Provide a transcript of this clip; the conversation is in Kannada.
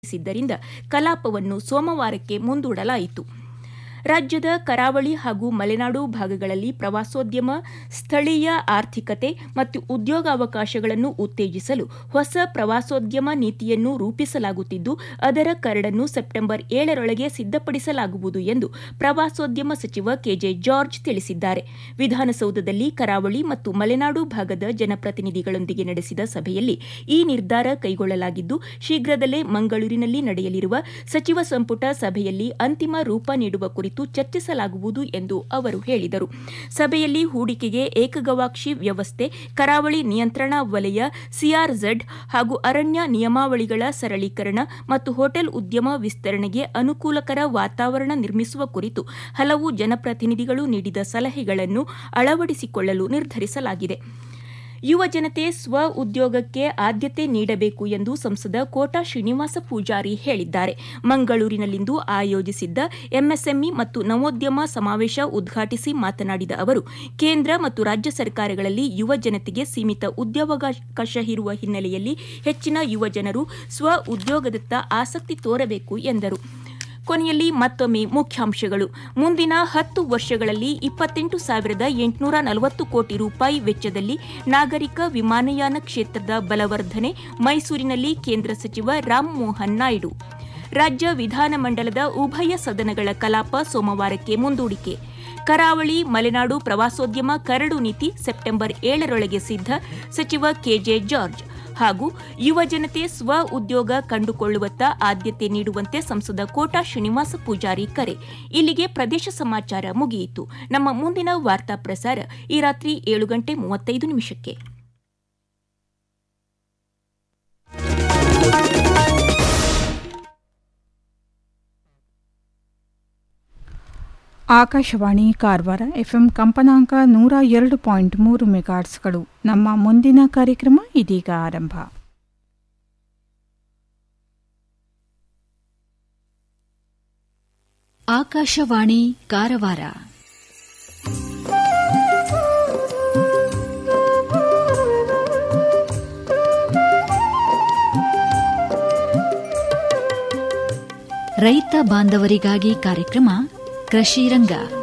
ಸಿದ್ದರಿಂದ ಕಲಾಪವನ್ನು ಸೋಮವಾರಕ್ಕೆ ಮುಂದೂಡಲಾಯಿತು ರಾಜ್ಯದ ಕರಾವಳಿ ಹಾಗೂ ಮಲೆನಾಡು ಭಾಗಗಳಲ್ಲಿ ಪ್ರವಾಸೋದ್ಯಮ ಸ್ಥಳೀಯ ಆರ್ಥಿಕತೆ ಮತ್ತು ಉದ್ಯೋಗಾವಕಾಶಗಳನ್ನು ಉತ್ತೇಜಿಸಲು ಹೊಸ ಪ್ರವಾಸೋದ್ಯಮ ನೀತಿಯನ್ನು ರೂಪಿಸಲಾಗುತ್ತಿದ್ದು ಅದರ ಕರಡನ್ನು ಸೆಪ್ಟೆಂಬರ್ ಏಳರೊಳಗೆ ಸಿದ್ದಪಡಿಸಲಾಗುವುದು ಎಂದು ಪ್ರವಾಸೋದ್ಯಮ ಸಚಿವ ಕೆಜೆ ಜಾರ್ಜ್ ತಿಳಿಸಿದ್ದಾರೆ ವಿಧಾನಸೌಧದಲ್ಲಿ ಕರಾವಳಿ ಮತ್ತು ಮಲೆನಾಡು ಭಾಗದ ಜನಪ್ರತಿನಿಧಿಗಳೊಂದಿಗೆ ನಡೆಸಿದ ಸಭೆಯಲ್ಲಿ ಈ ನಿರ್ಧಾರ ಕೈಗೊಳ್ಳಲಾಗಿದ್ದು ಶೀಘ್ರದಲ್ಲೇ ಮಂಗಳೂರಿನಲ್ಲಿ ನಡೆಯಲಿರುವ ಸಚಿವ ಸಂಪುಟ ಸಭೆಯಲ್ಲಿ ಅಂತಿಮ ರೂಪ ನೀಡುವ ಕುರಿತು ಚರ್ಚಿಸಲಾಗುವುದು ಎಂದು ಅವರು ಹೇಳಿದರು ಸಭೆಯಲ್ಲಿ ಹೂಡಿಕೆಗೆ ಏಕಗವಾಕ್ಷಿ ವ್ಯವಸ್ಥೆ ಕರಾವಳಿ ನಿಯಂತ್ರಣಾ ವಲಯ ಸಿಆರ್ಝೆಡ್ ಹಾಗೂ ಅರಣ್ಯ ನಿಯಮಾವಳಿಗಳ ಸರಳೀಕರಣ ಮತ್ತು ಹೋಟೆಲ್ ಉದ್ಯಮ ವಿಸ್ತರಣೆಗೆ ಅನುಕೂಲಕರ ವಾತಾವರಣ ನಿರ್ಮಿಸುವ ಕುರಿತು ಹಲವು ಜನಪ್ರತಿನಿಧಿಗಳು ನೀಡಿದ ಸಲಹೆಗಳನ್ನು ಅಳವಡಿಸಿಕೊಳ್ಳಲು ನಿರ್ಧರಿಸಲಾಗಿದೆ ಯುವ ಜನತೆ ಸ್ವ ಉದ್ಯೋಗಕ್ಕೆ ಆದ್ಯತೆ ನೀಡಬೇಕು ಎಂದು ಸಂಸದ ಕೋಟಾ ಶ್ರೀನಿವಾಸ ಪೂಜಾರಿ ಹೇಳಿದ್ದಾರೆ ಮಂಗಳೂರಿನಲ್ಲಿಂದು ಆಯೋಜಿಸಿದ್ದ ಎಂಎಸ್ಎಂಇ ಮತ್ತು ನವೋದ್ಯಮ ಸಮಾವೇಶ ಉದ್ಘಾಟಿಸಿ ಮಾತನಾಡಿದ ಅವರು ಕೇಂದ್ರ ಮತ್ತು ರಾಜ್ಯ ಸರ್ಕಾರಗಳಲ್ಲಿ ಯುವ ಜನತೆಗೆ ಸೀಮಿತ ಉದ್ಯೋಗಾವಕಾಶ ಇರುವ ಹಿನ್ನೆಲೆಯಲ್ಲಿ ಹೆಚ್ಚಿನ ಯುವ ಜನರು ಸ್ವ ಉದ್ಯೋಗದತ್ತ ಆಸಕ್ತಿ ತೋರಬೇಕು ಎಂದರು ಕೊನೆಯಲ್ಲಿ ಮತ್ತೊಮ್ಮೆ ಮುಖ್ಯಾಂಶಗಳು ಮುಂದಿನ ಹತ್ತು ವರ್ಷಗಳಲ್ಲಿ ಇಪ್ಪತ್ತೆಂಟು ಸಾವಿರದ ಎಂಟುನೂರ ನಲವತ್ತು ಕೋಟಿ ರೂಪಾಯಿ ವೆಚ್ಚದಲ್ಲಿ ನಾಗರಿಕ ವಿಮಾನಯಾನ ಕ್ಷೇತ್ರದ ಬಲವರ್ಧನೆ ಮೈಸೂರಿನಲ್ಲಿ ಕೇಂದ್ರ ಸಚಿವ ರಾಮಮೋಹನ್ ನಾಯ್ಡು ರಾಜ್ಯ ವಿಧಾನಮಂಡಲದ ಉಭಯ ಸದನಗಳ ಕಲಾಪ ಸೋಮವಾರಕ್ಕೆ ಮುಂದೂಡಿಕೆ ಕರಾವಳಿ ಮಲೆನಾಡು ಪ್ರವಾಸೋದ್ಯಮ ಕರಡು ನೀತಿ ಸೆಪ್ಟೆಂಬರ್ ಏಳರೊಳಗೆ ಸಿದ್ಧ ಸಚಿವ ಕೆಜೆ ಜಾರ್ಜ್ ಹಾಗೂ ಯುವ ಜನತೆ ಸ್ವ ಉದ್ಯೋಗ ಕಂಡುಕೊಳ್ಳುವತ್ತ ಆದ್ಯತೆ ನೀಡುವಂತೆ ಸಂಸದ ಕೋಟಾ ಶ್ರೀನಿವಾಸ ಪೂಜಾರಿ ಕರೆ ಇಲ್ಲಿಗೆ ಪ್ರದೇಶ ಸಮಾಚಾರ ಮುಗಿಯಿತು ನಮ್ಮ ಮುಂದಿನ ವಾರ್ತಾ ಪ್ರಸಾರ ಈ ರಾತ್ರಿ ಏಳು ಗಂಟೆ ಮೂವತ್ತೈದು ನಿಮಿಷಕ್ಕೆ ಆಕಾಶವಾಣಿ ಕಾರವಾರ ಎಫ್ಎಂ ಕಂಪನಾಂಕ ನೂರ ಎರಡು ಪಾಯಿಂಟ್ ಮೂರು ಮೆಗಾಟ್ಸ್ಗಳು ನಮ್ಮ ಮುಂದಿನ ಕಾರ್ಯಕ್ರಮ ಇದೀಗ ಆರಂಭ ಆಕಾಶವಾಣಿ ಕಾರವಾರ ರೈತ ಬಾಂಧವರಿಗಾಗಿ ಕಾರ್ಯಕ್ರಮ ಕೃಷಿ ರಂಗ